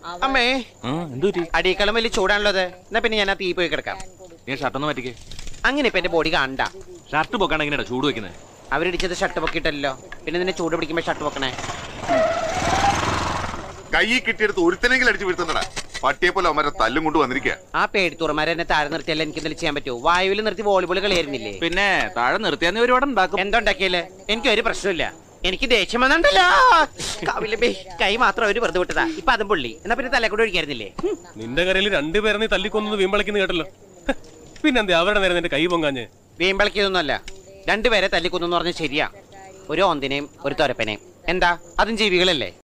അമ്മേ എന്തു പറ്റി അടിയേക്കാളും വലിയ ചൂടാണല്ലോ അത് എന്നാ പിന്നെ ഞാൻ ആ തീ പോയി കിടക്കാം നീ ഷർട്ടൊന്ന് മാറ്റിക്കേ അങ്ങനെ ഇപ്പൊ എന്റെ ബോഡി കാണണ്ട ഷർട്ട് പൊക്കാണ്ട് എങ്ങനെയാ ചൂട് വെക്കുന്നത് അവരിടിച്ചത് ഷർട്ട് പൊക്കിയിട്ടല്ലോ പിന്നെ നിന്നെ ചൂട് പിടിക്കുമ്പോ ഷർട്ട് പൊക്കണേ കൈ കിട്ടിയെടുത്ത് ഒരുത്തനെങ്കിലും അടിച്ചു വീഴ്ത്തണ്ടടാ പട്ടിയെ പോലെ അവന്മാരെ തല്ലും കൊണ്ട് വന്നിരിക്കുക ആ പേടിത്തുറമാരെ എന്നെ താഴെ നിർത്തിയല്ല എനിക്ക് എന്തെങ്കിലും ചെയ്യാൻ പറ്റുമോ വായുവിൽ നിർത്തി വോളിബോൾ കളിയായിരുന്നില്ലേ പിന്നെ താഴെ നിർത്തിയാൽ നീ ഒരുപാട് ഉണ്ടാക്കും എന്തുണ്ടാക്കിയല്ലേ എനിക്ക് ഒരു പ്രശ്നമില്ല എനിക്ക് ദേഷ്യം വന്നിട്ടല്ലോ കാവിലെ കൈ മാത്രം അവര് വെറുതെ വിട്ടതാ ഇപ്പൊ അതും പുള്ളി എന്നാ പിന്നെ തലേ കൂടെ ഒഴിക്കായിരുന്നില്ലേ ഹും. നിന്റെ കരയിൽ രണ്ടുപേരെ നീ തല്ലിക്കൊന്നു വീമ്പളിക്കുന്ന കേട്ടല്ലോ ഹ്, പിന്നെന്തേ അവരുടെ നേരെ നിന്റെ കൈ പൊങ്ങാഞ്ഞ് വീമ്പളിക്കൊന്നുമല്ല രണ്ടുപേരെ തല്ലിക്കൊന്നു പറഞ്ഞ ശരിയാ ഒരു ഓന്തിനെയും ഒരു തൊരപ്പനെയും എന്താ അതും ജീവികളല്ലേ